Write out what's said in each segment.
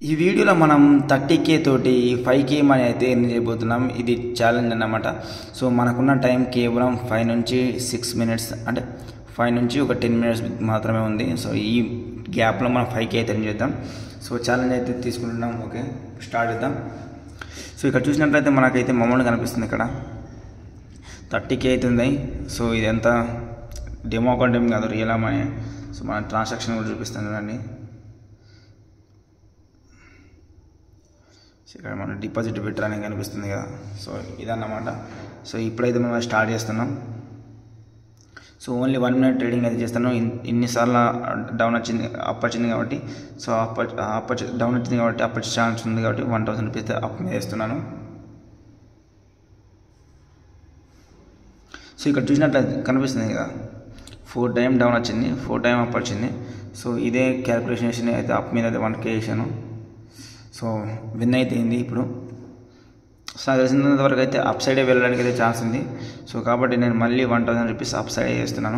ఈ వీడియోలో మనం థర్టీ కే తోటి ఫైవ్ కే మనీ అయితే ఎర్న్ చేయబోతున్నాం ఇది ఛాలెంజ్ అన్నమాట సో మనకున్న టైం కేవలం ఫైవ్ నుంచి సిక్స్ మినిట్స్ అంటే ఫైవ్ నుంచి ఒక టెన్ మినిట్స్ మాత్రమే ఉంది సో ఈ గ్యాప్లో మనం ఫైవ్ కే అయితే ఎర్న్ చేద్దాం సో ఛాలెంజ్ అయితే తీసుకుంటున్నాం ఓకే స్టార్ట్ చేద్దాం సో ఇక్కడ చూసినట్లయితే మనకైతే మమ్మల్ని కనిపిస్తుంది ఇక్కడ థర్టీ కే అవుతుంది సో ఇది ఎంత డెమో అకౌంట్ ఏం కాదు రియల్ మనీ సో మన ట్రాన్సాక్షన్ కూడా చూపిస్తాను చూడండి సో ఇక్కడ మనం డిపాజిట్ విత్డ్రా అని కనిపిస్తుంది కదా సో ఇదన్నమాట సో ఇప్పుడైతే మనం స్టార్ట్ చేస్తున్నాం so only one minute trading అయితే చేస్తాను ఇన్- ఇన్నిసార్లు డౌన్ వచ్చింది అప్ వచ్చింది కాబట్టి సో అప్ అప్ వచ్చి డౌన్ వచ్చింది కాబట్టి అప్ వచ్చే ఛాన్స్ ఉంది కాబట్టి వన్ థౌసండ్ రూపీస్ అప్ మీద వేస్తున్నాను సో ఇక్కడ చూసినట్లయితే కనిపిస్తుంది కదా ఫోర్ టైం డౌన్ వచ్చింది ఫోర్ టైం అప్ వచ్చింది సో ఇదే క్యాలిక్యులేషన్ చేసి అయితే అప్ మీద అయితే వన్ కే చేశాను సో విన్ అయితే అయింది ఇప్పుడు సో నాకు తెలిసినంత వరకు అయితే అప్ సైడే వెళ్ళడానికి అయితే ఛాన్స్ ఉంది సో కాబట్టి నేను మళ్ళీ వన్ థౌసండ్ రూపీస్ అప్ సైడే చేస్తున్నాను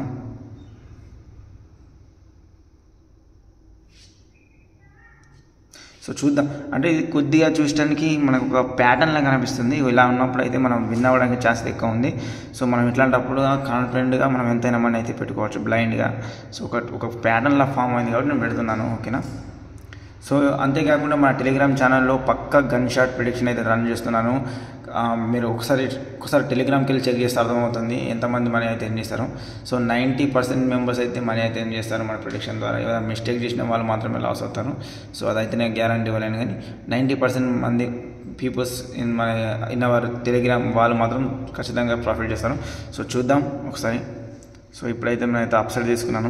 సో చూద్దాం అంటే ఇది కొద్దిగా చూడడానికి మనకు ఒక ప్యాటర్న్ లాగా కనిపిస్తుంది ఇలా ఉన్నప్పుడు అయితే మనం విన్ అవ్వడానికి ఛాన్స్ ఎక్కువ ఉంది సో మనం ఇట్లాంటప్పుడు కాన్ఫిడెంట్గా మనం ఎంతైనా మనీ అయితే పెట్టుకోవచ్చు బ్లైండ్గా సో ఒక ఒక ప్యాటర్న్లా ఫామ్ అయింది కాబట్టి నేను పెడుతున్నాను ఓకేనా సో అంతేకాకుండా మన టెలిగ్రామ్ ఛానల్లో పక్క గన్ షాట్ ప్రిడిక్షన్ అయితే రన్ చేస్తున్నాను ఆ, మీరు ఒకసారి ఒకసారి టెలిగ్రామ్కి వెళ్ళి చెక్ చేస్తే అర్థమవుతుంది ఎంతమంది మనీ అయితే ఏం చేస్తారు సో నైంటీ పర్సెంట్ మెంబర్స్ అయితే మనీ అయితే ఏం చేస్తారు మన ప్రిడిక్షన్ ద్వారా ఏదైనా మిస్టేక్ చేసిన వాళ్ళు మాత్రమే లాస్ అవుతారు సో అదైతే నేను గ్యారంటీ ఇవ్వలేను కానీ నైంటీ పర్సెంట్ మంది పీపుల్స్ ఇన్ మన ఇన్ అవర్ టెలిగ్రామ్ వాళ్ళు మాత్రం ఖచ్చితంగా ప్రాఫిట్ చేస్తారు సో చూద్దాం ఒకసారి సో ఇప్పుడైతే నేనైతే అప్సైడ్ తీసుకున్నాను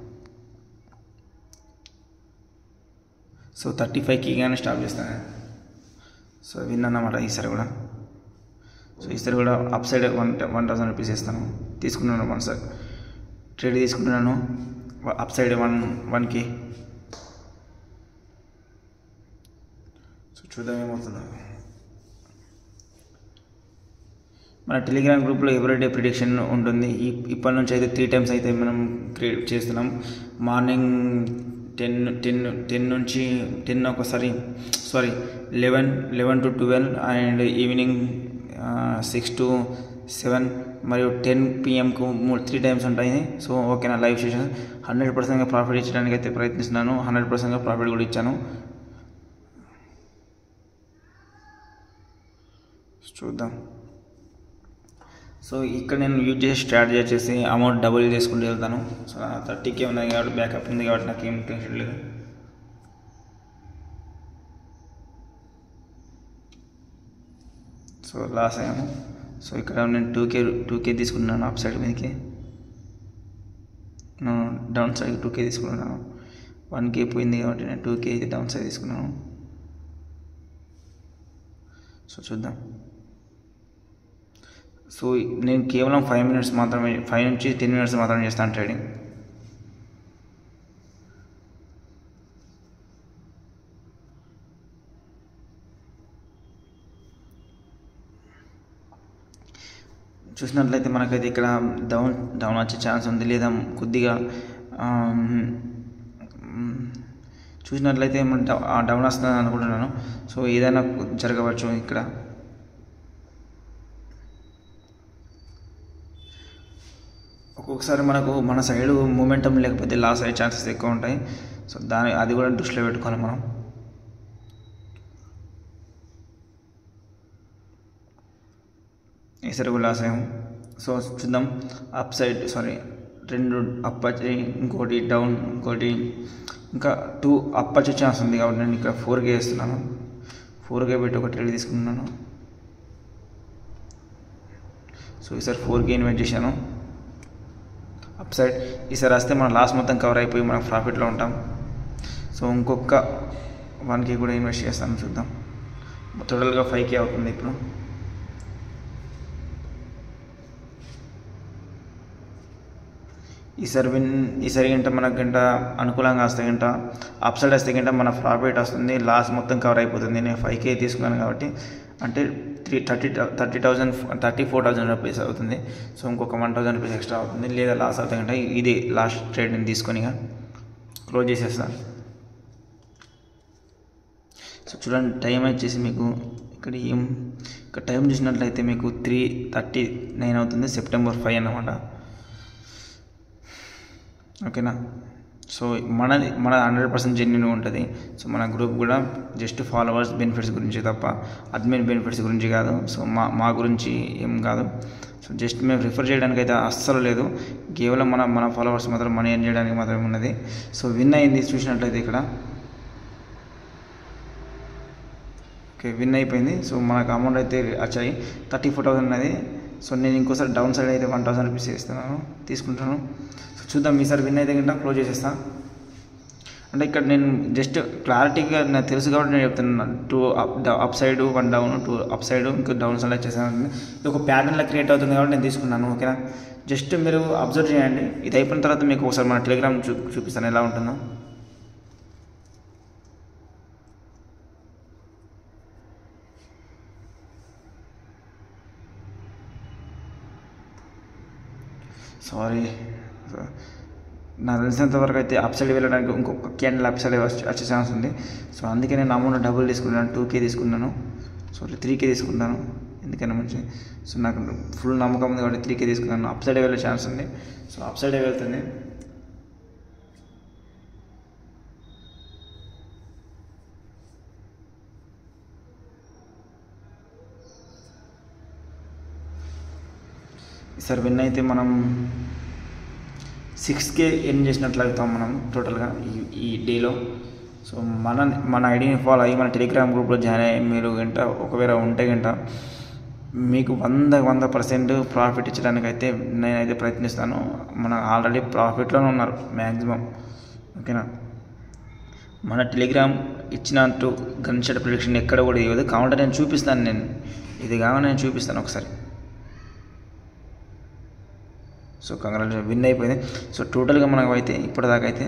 సో థర్టీ ఫైవ్కి కానీ స్టాప్ చేస్తాను సో విన్ అన్నమాట ఈసారి కూడా సో ఈసారి కూడా upside one one thousand rupees ఇస్తాను తీసుకున్నాను వన్ సార్ ట్రేడ్ తీసుకుంటున్నాను అప్ సైడ్ వన్ వన్కి సో చూద్దాం ఏమవుతుందో మన టెలిగ్రామ్ గ్రూప్లో ఎవ్రీడే ప్రిడిక్షన్ ఉంటుంది ఈ ఇప్పటి నుంచి అయితే త్రీ టైమ్స్ అయితే మనం క్రియేట్ చేస్తున్నాం మార్నింగ్ టెన్ టెన్ టెన్ నుంచి టెన్ ఒకసారి sorry eleven eleven to twelve and evening six to seven మరియు టెన్ పిఎంకు మూడు త్రీ టైమ్స్ ఉంటాయి సో ఓకేనా లైవ్ సెషన్ హండ్రెడ్ పర్సెంట్గా ప్రాఫిట్ ఇచ్చడానికి అయితే ప్రయత్నిస్తున్నాను హండ్రెడ్ పర్సెంట్గా ప్రాఫిట్ కూడా ఇచ్చాను చూద్దాం సో ఇక్కడ నేను యూజ్ చేసే స్ట్రాటజీ వచ్చేసి అమౌంట్ డబుల్ చేసుకుంటూ వెళ్తాను సో థర్టీకే ఉన్నాయి కాబట్టి బ్యాకప్ ఉంది కాబట్టి నాకు ఏం టెన్షన్ లేదు సో లాస్ అయ్యాము సో ఇక్కడ నేను టూ కే టూ కే తీసుకున్నాను అప్ సైడ్ మీదకి నేను డౌన్ సైడ్ టూ కే తీసుకున్నాను వన్ కే పోయింది కాబట్టి నేను టూ కే అయితే డౌన్ సైడ్ తీసుకున్నాను సో చూద్దాం సో నేను కేవలం ఫైవ్ మినిట్స్ మాత్రమే ఫైవ్ నుంచి టెన్ మినిట్స్ మాత్రమే చేస్తాను ట్రేడింగ్ చూసినట్లయితే మనకైతే ఇక్కడ డౌన్ డౌన్ వచ్చే ఛాన్స్ ఉంది లేదా కొద్దిగా ఆమ్, మ్, చూసినట్లయితే మనం డౌ- ఆ డౌన్ వస్తుందని అనుకుంటున్నాను సో ఏదైనా జరగవచ్చు ఇక్కడ ఒక్కొక్కసారి మనకు మన సైడ్ మూమెంటం లేకపోతే లాస్ అయ్యే ఛాన్సెస్ ఎక్కువ ఉంటాయి సో దాని అది కూడా దృష్టిలో పెట్టుకోవాలి మనం ఈసారి కూడా లాస్ అయ్యాం సో చూద్దాం అప్ సైడ్ సారీ రెండు అప్ వచ్చి ఇంకోటి డౌన్ ఇంకోటి ఇంకా టూ అప్ వచ్చే ఛాన్స్ ఉంది కాబట్టి నేను ఇక్కడ ఫోర్ కే వేస్తున్నాను ఫోర్ కే పెట్టి ఒక ట్రేడ్ తీసుకుంటున్నాను సో ఈసారి ఫోర్ కే ఇన్వెస్ట్ చేశాను అప్ సైడ్ ఈసారి వస్తే మన లాస్ మొత్తం కవర్ అయిపోయి మనం ప్రాఫిట్లో ఉంటాం సో ఇంకొక వన్ కే కూడా ఇన్వెస్ట్ చేస్తాను చూద్దాం టోటల్గా ఫైవ్ కే అవుతుంది ఇప్పుడు ఈసారి విన్ ఈసారి గంట మనకు గంట అనుకూలంగా వస్తే గంట అప్ సైడ్ వస్తే గంట మన ప్రాఫిట్ వస్తుంది లాస్ మొత్తం కవర్ అయిపోతుంది నేను ఫైవ్ కే తీసుకున్నాను కాబట్టి అంటే three thirty thirty thousand thirty four thousand rupees అవుతుంది సో ఇంకొక వన్ థౌజండ్ రూపీస్ ఎక్స్ట్రా అవుతుంది లేదా లాస్ అవుతుంది అంటే ఇది లాస్ట్ ట్రేడ్ నేను తీసుకొని క్లోజ్ చేసేస్తాను సో చూడండి టైం వచ్చేసి మీకు ఇక్కడ ఏం ఇక్కడ టైం చూసినట్లయితే మీకు త్రీ థర్టీ నైన్ అవుతుంది సెప్టెంబర్ ఫైవ్ అన్నమాట ఓకేనా సో మనది మన హండ్రెడ్ పర్సెంట్ జెన్యున్ ఉంటుంది సో మన గ్రూప్ కూడా జస్ట్ ఫాలోవర్స్ బెనిఫిట్స్ గురించి తప్ప అడ్మిన్ బెనిఫిట్స్ గురించి కాదు సో మా మా గురించి ఏం కాదు సో జస్ట్ మేము రిఫర్ చేయడానికి అయితే అస్సలు లేదు కేవలం మన మన ఫాలోవర్స్ మాత్రం మనీ ఎర్న్ చేయడానికి మాత్రమే ఉన్నది సో విన్ అయింది చూసినట్లయితే ఇక్కడ ఓకే విన్ అయిపోయింది సో మనకు అమౌంట్ అయితే వచ్చాయి థర్టీ ఫోర్ థౌసండ్ ఉన్నది సో నేను ఇంకోసారి డౌన్ సైడ్ అయితే వన్ థౌసండ్ రూపీస్ ఇస్తున్నాను తీసుకుంటాను సో చూద్దాం ఈసారి విన్ అయితే కనుక క్లోజ్ చేసేస్తా అంటే ఇక్కడ నేను జస్ట్ క్లారిటీగా నాకు తెలుసు కాబట్టి నేను చెప్తున్నాను two up upside one down two upside ఇంకా డౌన్ సైడ్ వచ్చేసాను ఇది ఒక ప్యాటర్న్లో క్రియేట్ అవుతుంది కాబట్టి నేను తీసుకున్నాను ఓకేనా జస్ట్ మీరు అబ్జర్వ్ చేయండి ఇది అయిపోయిన తర్వాత మీకు ఒకసారి మన టెలిగ్రామ్ చూ చూపిస్తాను ఎలా ఉంటుందో సారీ నాకు తెలిసినంత వరకు అయితే అప్ సైడ్ వెళ్ళడానికి ఇంకొక క్యాండిల్ అప్ సైడ్ వచ్చే వచ్చే ఛాన్స్ ఉంది సో అందుకే నేను అమౌంట్ డబుల్ తీసుకున్నాను టూ కే తీసుకున్నాను సారీ త్రీ కే తీసుకున్నాను ఎందుకైనా మంచి సో నాకు ఫుల్ నమ్మకం ఉంది కాబట్టి త్రీ కే తీసుకున్నాను అప్ సైడ్ వెళ్ళే ఛాన్స్ ఉంది సో అప్ సైడ్ వెళ్తుంది ఈసారి విన్ అయితే మనం సిక్స్ కే ఎర్న్ చేసినట్లు అవుతాం మనం టోటల్గా ఈ ఈ డేలో సో మన మన ఐడిని ఫాలో అయ్యి మన టెలిగ్రామ్ గ్రూప్లో జాయిన్ అయ్యి మీరు గంట ఒకవేళ ఉంటే గంట మీకు వంద వంద పర్సెంట్ ప్రాఫిట్ ఇచ్చడానికి అయితే నేనైతే ప్రయత్నిస్తాను మన ఆల్రెడీ ప్రాఫిట్లోనే ఉన్నారు మ్యాక్సిమం ఓకేనా మన టెలిగ్రామ్ ఇచ్చినట్టు గన్ షాట్ ప్రిడిక్షన్ ఎక్కడ కూడా ఇవ్వదు కావాలంటే నేను చూపిస్తాను నేను ఇది కావాలని నేను చూపిస్తాను ఒకసారి సో కంగ్రాచులేషన్ విన్ అయిపోయింది సో టోటల్గా మనకు అయితే ఇప్పటిదాకా అయితే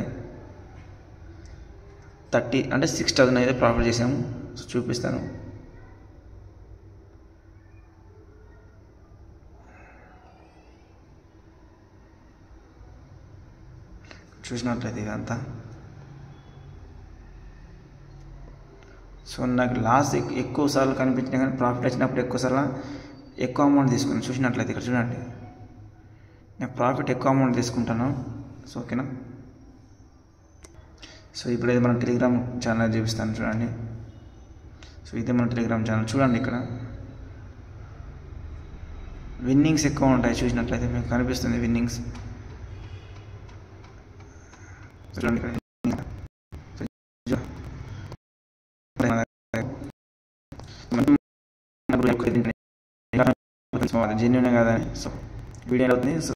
థర్టీ అంటే సిక్స్ థౌసండ్ అయితే ప్రాఫిట్ చేసాము సో చూపిస్తాను చూసినట్లయితే ఇదంతా సో నాకు లాస్ ఎక్కువ సార్లు కనిపించినా కానీ ప్రాఫిట్ వచ్చినప్పుడు ఎక్కువ సార్లు ఎక్కువ అమౌంట్ తీసుకున్నాను చూసినట్లయితే ఇక్కడ చూడండి నేను ప్రాఫిట్ ఎక్కువ అమౌంట్ తీసుకుంటాను సో ఓకేనా సో ఇప్పుడైతే మన టెలిగ్రామ్ ఛానల్ చూపిస్తాను చూడండి సో ఇదే మన టెలిగ్రామ్ ఛానల్ చూడండి ఇక్కడ విన్నింగ్స్ ఎక్కువ ఉంటాయి చూసినట్లయితే మీకు కనిపిస్తుంది విన్నింగ్స్ చూడండి ఇక్కడ జెన్యున్ కాదని సో వీడియో అవుతుంది సో